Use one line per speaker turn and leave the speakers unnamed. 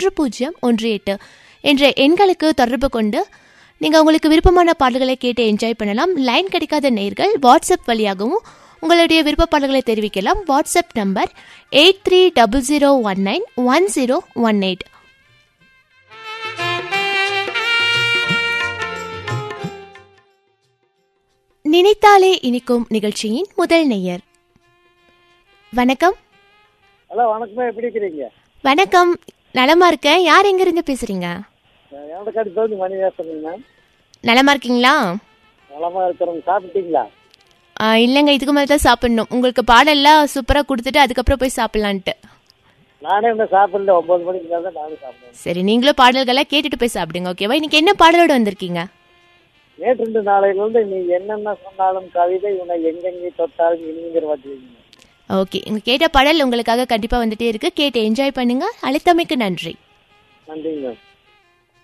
ஒன்று பூஜ்ஜியம் ஒன்று எட்டு என்ற எண்களுக்கு தொடர்பு கொண்டு நீங்கள் உங்களுக்கு விருப்பமான பாடல்களை கேட்டு என்ஜாய் பண்ணலாம் லைன் கிடைக்காத நேர்கள் வாட்ஸ்அப் வழியாகவும் உங்களுடைய விருப்ப பாடல்களை தெரிவிக்கலாம் WhatsApp number eight three double zero one nine one zero one eight நினைத்தாலே இனிக்கும் நிகழ்ச்சியின் முதல் நேயர் வணக்கம்
ஹலோ வணக்கமே எப்படி இருக்கிறீங்க
வணக்கம் நலமா இருக்கேன் யார் எங்க இருந்து பேசுறீங்க
என்னோட காடி தோண்டி மணி பேசுறேங்க மேம்
நலமா இருக்கீங்களா
நலமா இருக்கிறவங்க சாப்பிட்டீங்களா
ஆ, இல்லைங்க இதுக்கு மேலே தான் சாப்பிடணும் உங்களுக்கு பாடெல்லாம் சூப்பராக கொடுத்துட்டு அதுக்கப்புறம் போய் சாப்பிடலான்ட்டு
நானே இன்னும் சாப்பிடல ஒன்பது மணிக்கு மேல தான் நானும் சாப்பிடுவேன்
சரி நீங்களும் பாடல்கள்லாம் கேட்டுட்டு போய் சாப்பிடுங்க ஓகேவா இன்னைக்கு என்ன பாடலோட வந்திருக்கீங்க
நேற்று நாளையில இருந்து நீ என்னென்ன சொன்னாலும் கவிதை உன்னை எங்கெங்கே தொட்டாலும் இனிங்கிற வாட்டி
ஓகே இங்க கேட்ட பாடல் உங்களுக்காக கண்டிப்பாக வந்துட்டே இருக்கு கேட்டு என்ஜாய் பண்ணுங்க அழைத்தமைக்கு நன்றி
நன்றிங்க மேம்